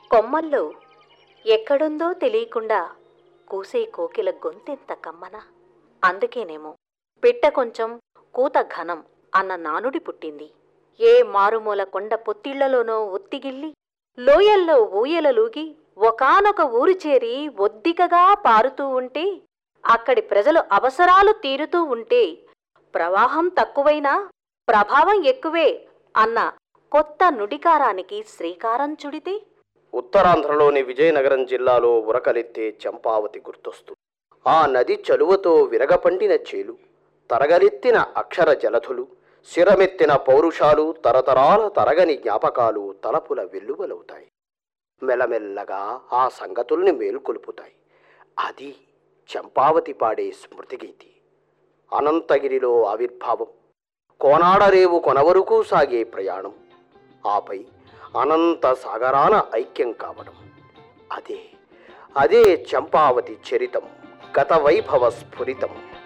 కొమ్మల్లో ఎక్కడుందో తెలియకుండా కూసే కోకిల గొంతెంత కమ్మన అందుకేనేమో పిట్ట కొంచెం కూత ఘనం అన్న నానుడి పుట్టింది ఏ మారుమూల కొండ పొత్తిళ్లలోనో ఒత్తిగిల్లి లోయల్లో ఊయలలూగి ఒకానొక ఊరు చేరి ఒద్దికగా పారుతూ ఉంటే అక్కడి ప్రజలు అవసరాలు తీరుతూ ఉంటే ప్రవాహం తక్కువైనా ప్రభావం ఎక్కువే అన్న కొత్త నుడికారానికి శ్రీకారం చుడితే ఉత్తరాంధ్రలోని విజయనగరం జిల్లాలో ఉరకలెత్తే చంపావతి గుర్తొస్తుంది ఆ నది చలువతో విరగపండిన చేలు తరగలెత్తిన అక్షర జలధులు శిరమెత్తిన పౌరుషాలు తరతరాల తరగని జ్ఞాపకాలు తలపుల వెల్లువలవుతాయి మెల్లమెల్లగా ఆ సంగతుల్ని మేల్కొల్పుతాయి అది చంపావతి పాడే స్మృతిగీతి అనంతగిరిలో ఆవిర్భావం కోనాడరేవు కొనవరకు సాగే ప్రయాణం ఆపై అనంత సాగరాన ఐక్యం కావడం అదే అదే చంపావతి చరితం గత వైభవ స్ఫురితం